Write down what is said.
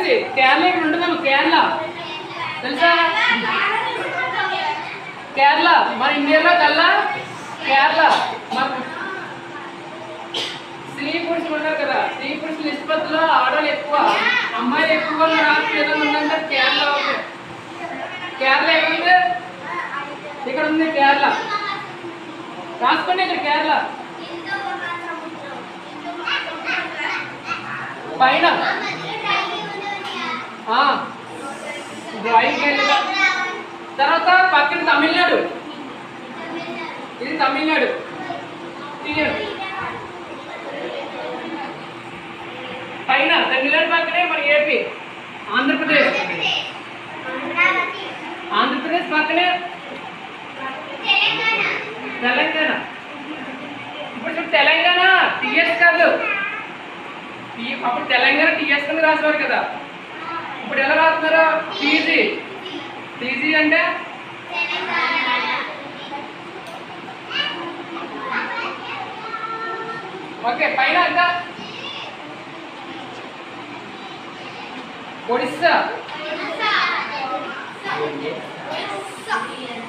ఉంది కేరళ ఇక్కడ ఉండదేమో కేరళ తెలుసా కేరళ మన ఇండియాలో కల్లా కేరళ మన స్త్రీ పురుషులు ఉన్నారు కదా స్త్రీ పురుషుల నిష్పత్తిలో ఆడవాళ్ళు ఎక్కువ అమ్మాయిలు ఎక్కువ ఉన్న రాష్ట్రం ఏదైనా ఉందంటే కేరళ ఒకటే కేరళ ఎక్కడుంది ఇక్కడ ఉంది కేరళ రాసుకోండి ఇక్కడ కేరళ పైన ఆ, డ్రాయింగ్ వెళ్ళిగా తర్వాత పక్కన తమిళనాడు ఇది తమిళనాడు తీయండి పైన తమిళనాడు పక్కనే మన ఏపీ ఆంధ్రప్రదేశ్ ఆంధ్రప్రదేశ్ పక్కనే తెలంగాణ ఇప్పుడు చూడు తెలంగాణ టీఎస్ కాదు టీ- అప్పుడు తెలంగాణ టీఎస్ కింద రాసేవారు కదా ఇప్పుడు ఎలా రాస్తున్నారు టీజీ టీజీ అంటే ఓకే పైన ఇంకా ఒడిస్సా